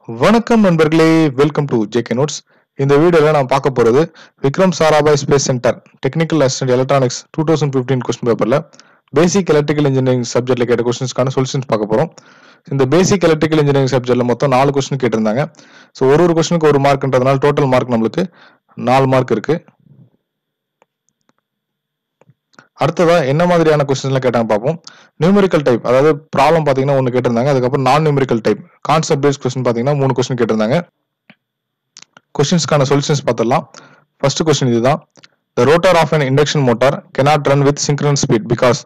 வணக்கம் நண்பர்களே welcome to JK notes இந்த வீடியோல நான் பார்க்க போறது Vikram Sarabhai space centre technical assistant electronics two thousand fifteen question பேப்பர்ல பேசிக் எலக்ட்ரிக்கல் இன்ஜினியரிங் சப்ஜெக்ட்ல கேட்ட கொஸ்டின்ஸ்க்கான சொல்யூஷன்ஸ் பார்க்க போறோம் இந்த பேசிக் எலக்ட்ரிக்கல் இன்ஜினியரிங் சப்ஜெக்ட்ல மொத்தம் நாலு கொஸ்டின் கேட்டிருந்தாங்க ஸோ ஒரு ஒரு கொஸ்டினுக்கு ஒரு மார்க்ன்றதுனால டோட்டல் மார்க் நம்மளுக்கு நாலு மார்க் இருக்கு அடுத்ததா என்ன மாதிரியான கொஸ்டின்ஸ்லாம் கேட்டாங்க பார்ப்போம் நியூமெரிக்கல் டைப் அதாவது ப்ராப்ளம் பார்த்தீங்கன்னா ஒன்று கேட்டிருந்தாங்க அதுக்கப்புறம் நான் numerical type concept based question பார்த்தீங்கன்னா மூணு கொஸ்டின் கேட்டிருந்தாங்க கொஸ்டின்ஸ்க்கான சொல்யூஷன்ஸ் பார்த்துடலாம் ஃபர்ஸ்ட் கொஸ்டின் இதுதான் the rotor of an induction motor cannot run with synchronous speed because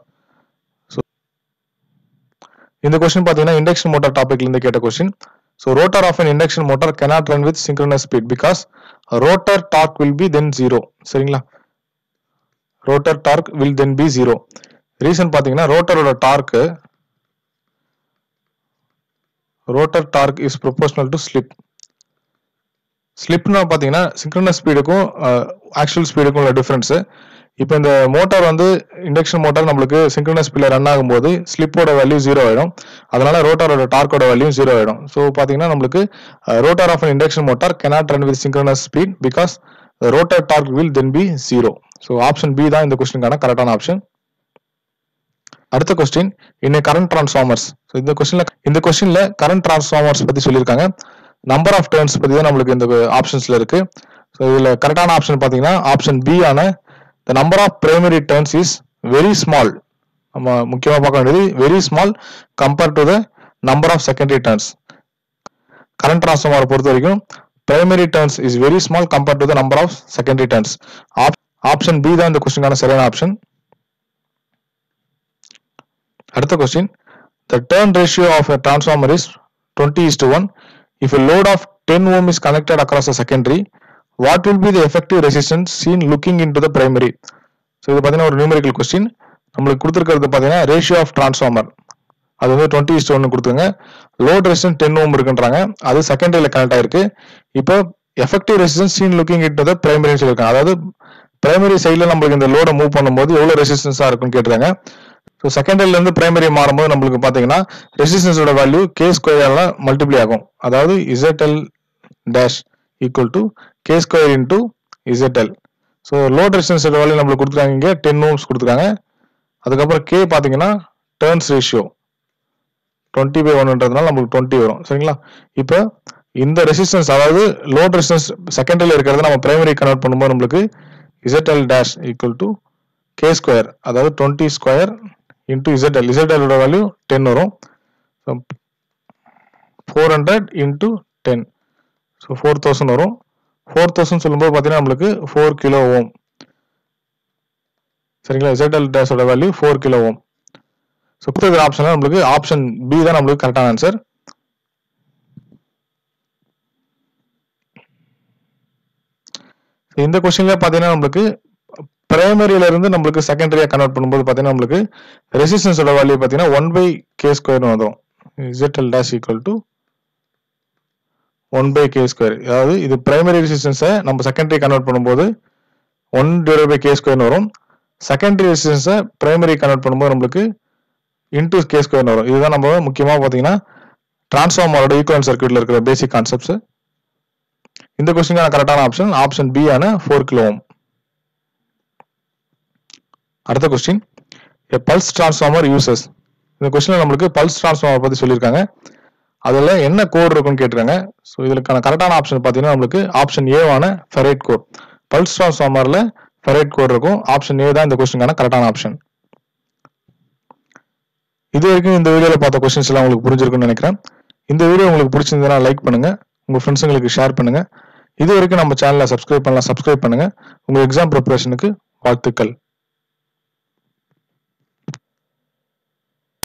இந்த கொஸ்டின் பார்த்தீங்கன்னா இண்டக்ஷன் மோட்டார் டாபிக்ல இருந்து கேட்ட question so rotor of an induction motor cannot run with synchronous speed because rotor torque will be then zero சரிங்களா rotor torque will then be zero reason பார்த்தீங்கன்னா ரோட்டரோட torque rotor dark is proportional to slip ஸ்லிப்னா பார்த்தீங்கன்னா synchronous ஸ்பீடுக்கும் actual ஸ்பீடுக்கும் உள்ள difference இப்போ இந்த motor வந்து induction motor நம்மளுக்கு சிங்க்ரனஸ் ஸ்பீடில் ரன் ஆகும்போது ஸ்லிப்போட வேல்யூ ஜீரோ ஆயிடும் அதனால ரோட்டாரோட டார்க்கோட வேல்யூ ஜீரோ ஆயிடும் ஸோ பார்த்தீங்கன்னா நம்மளுக்கு rotor of induction motor cannot run with synchronous speed because rotor torque will then be zero so option B தான் இந்த கொஸ்டினுக்கான கரெக்டான ஆப்ஷன் அடுத்த கொஸ்டின் இன்னை கரண்ட் டிரான்ஸ்ஃபார்மர்ஸ் இந்த கொஸ்டின்ல இந்த கொஸ்டின்ல கரண்ட் டிரான்ஸ்ஃபார்மர்ஸ் பத்தி சொல்லியிருக்காங்க நம்பர் ஆஃப் டர்ன்ஸ் பத்தி தான் நம்மளுக்கு இந்த ஆப்ஷன்ஸ்ல இருக்கு ஸோ இதுல கரெக்டான ஆப்ஷன் பாத்தீங்கன்னா ஆப்ஷன் பி ஆன the number of primary turns is very small நம்ம முக்கியமா பார்க்க வேண்டியது very small compare to the number of secondary turns current டிரான்ஸ்ஃபார்மரை பொறுத்த வரைக்கும் primary turns is very small compare to the number of secondary turns option B தான் இந்த கொஸ்டினுக்கான சரியான ஆப்ஷன் அடுத்த question the turn ratio of a transformer is 20 is to 1 if a load of 10 ohm is connected across a secondary what will be the effective resistance seen looking into the primary so இது பார்த்தீங்கன்னா ஒரு numerical question நம்மளுக்கு கொடுத்துருக்கிறது பார்த்தீங்கன்னா ratio of transformer அது வந்து twenty இஸ்ட் ஒன்று கொடுத்துருங்க லோட் ரெசிஸ்டன்ஸ் டென் ஓம் இருக்குன்றாங்க அது செகண்டரியில் கனெக்ட் ஆயிருக்கு இப்போ எஃபெக்டிவ் ரெசிஸ்டன்ஸ் சீன் லுக்கிங் இட்டு த பிரைமரின்னு சொல்லியிருக்காங்க அதாவது பிரைமரி சைடில் நம்மளுக்கு இந்த லோடை மூவ் பண்ணும்போது எவ்வளோ ரெசிஸ்டன்ஸாக இருக்குன்னு கேட்டுருக்காங்க ஸோ செகண்டரில இருந்து பிரைமரி மாறும்போது நம்மளுக்கு பார்த்தீங்கன்னா ரெசிஸ்டன்ஸோட வேல்யூ கே ஸ்கொயரால மல்டிப்ளை ஆகும் அதாவது Z L dash equal to K square into Z L so load ரெசிஸ்டன்ஸோட வேல்யூ நம்மளுக்கு கொடுத்துருக்காங்க இங்கே டென் ஓம்ஸ் கொடுத்துருக்காங்க அதுக்கப்புறம் கே பார்த்தீங்கன்னா டேர்ன்ஸ் ரேஷியோ டுவெண்ட்டி பை ஒன்ன்றதுனால நம்மளுக்கு டுவெண்ட்டி வரும் சரிங்களா இப்போ இந்த ரெசிஸ்டன்ஸ் அதாவது லோட் ரெசிஸ்டன்ஸ் செகண்டரியில் இருக்கிறத நம்ம பிரைமரி கன்வெர்ட் பண்ணும்போது நம்மளுக்கு Z L dash equal to K square அதாவது டுவெண்ட்டி ஸ்கொயர் இன்டூ இசட்எல் இசட்எலோட வேல்யூ டென் வரும் so four hundred into ten so four thousand வரும் ஃபோர் தௌசண்ட் சொல்லும்போது பார்த்தீங்கன்னா நம்மளுக்கு ஃபோர் கிலோ ஓம் சரிங்களா இசட்எல் டேஷோட value four kilo ohm so கொடுத்துருக்கிற ஆப்ஷனில் நம்மளுக்கு ஆப்ஷன் பி தான் நம்மளுக்கு கரெக்டான ஆன்சர் இந்த கொஸ்டின்ல பார்த்தீங்கன்னா நம்மளுக்கு பிரைமரியில இருந்து நம்மளுக்கு செகண்டரியா கன்வெர்ட் பண்ணும்போது பார்த்தீங்கன்னா நம்மளுக்கு ரெசிஸ்டன்ஸோட வேல்யூ பார்த்தீங்கன்னா ஒன் பை கே ஸ்கொயர்னு வந்துடும் Z L dash equal to one by K square அதாவது இது பிரைமரி ரெசிஸ்டன்ஸை நம்ம செகண்டரி கன்வெர்ட் பண்ணும்போது ஒன் டிவைட் பை கே ஸ்கொயர்னு வரும் செகண்டரி ரெசிஸ்டன்ஸை பிரைமரி கன்வெர்ட் பண்ணும்போது நம்மளுக்கு இன்டூ கே ஸ்கொயர்னு வரும் இதுதான் நம்ம முக்கியமாக பார்த்தீங்கன்னா டிரான்ஸ்ஃபார்மரோட ஈக்குவலன் சர்க்கியூட்ல இருக்கிற பேசிக் கான்செப்ட்ஸ் இந்த கொஸ்டினுக்கான கரெக்டான ஆப்ஷன் ஆப்ஷன் பி ஆன ஃபோர் கிலோ ஓம் அடுத்த question a pulse transformer uses இந்த கொஸ்டின்ல நம்மளுக்கு பல்ஸ் டிரான்ஸ்ஃபார்மர் பத்தி சொல்லியிருக்காங்க அதுல என்ன கோட் இருக்குன்னு கேட்டிருக்காங்க ஸோ இதுக்கான கரெக்டான ஆப்ஷன் பார்த்தீங்கன்னா நம்மளுக்கு ஆப்ஷன் ஏவான ஃபெரைட் கோட் பல்ஸ் டிரான்ஸ்ஃபார்மர்ல ஃபெரைட் கோட் இருக்கும் ஆப்ஷன் ஏ தான் இந்த கொஸ்டினுக்கான கரெக்டான ஆப்ஷன் இது வரைக்கும் இந்த வீடியோல பார்த்த கொஸ்டின்ஸ் எல்லாம் உங்களுக்கு புரிஞ்சிருக்கும்னு நினைக்கிறேன் இந்த வீடியோ உங்களுக்கு பிடிச்சிருந்ததுன்னா லைக் பண்ணுங்க உங்க ஃப்ரெண்ட்ஸுங்களுக்கு ஷேர் பண்ணுங்க இது வரைக்கும் நம்ம சேனலை சப்ஸ்கிரைப் பண்ணலாம் சப்ஸ்கிரைப் பண்ணுங்க உங்க எக்ஸாம் ப்ரிப்பரேஷனுக்கு வாழ்த்துக்கள்